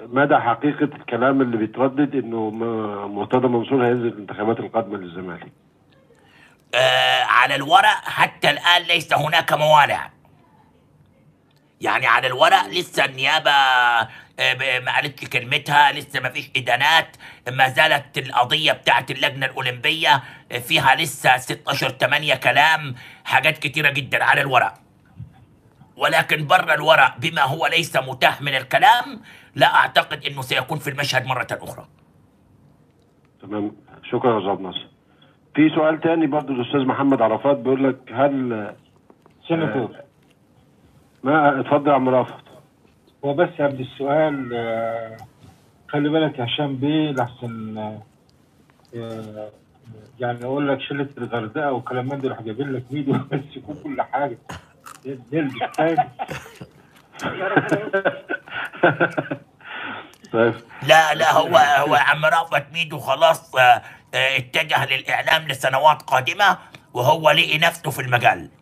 مدى حقيقه الكلام اللي بيتردد انه م- مرتضى منصور هينزل الانتخابات القادمه للزمالك آه على الورق حتى الآن ليس هناك موانع يعني على الورق لسه النيابة آه، ب- ما قالتش كلمتها لسه ما فيش إدانات ما زالت القضية بتاعت اللجنة الأولمبية آه، فيها لسه 16 8 كلام حاجات كتيرة جدا على الورق ولكن بره الورق بما هو ليس متاح من الكلام لا أعتقد أنه سيكون في المشهد مرة أخرى تمام شكرا يا استاذ ناصر في سؤال تاني برضو الاستاذ محمد عرفات بيقول لك هل سيناتور ما اتفضل يا عم رافض هو بس قبل السؤال آه، خلي بالك يا هشام بيه لحسن آه، آه، يعني اقول لك شله الغردقه وكلام من دول جايبين لك ميدو بس يكون كل حاجه نلبس تاني طيب لا لا هو هو عم رافت ميدو خلاص آه، آه، اتجه للإعلام لسنوات قادمة وهو لقي نفسه في المجال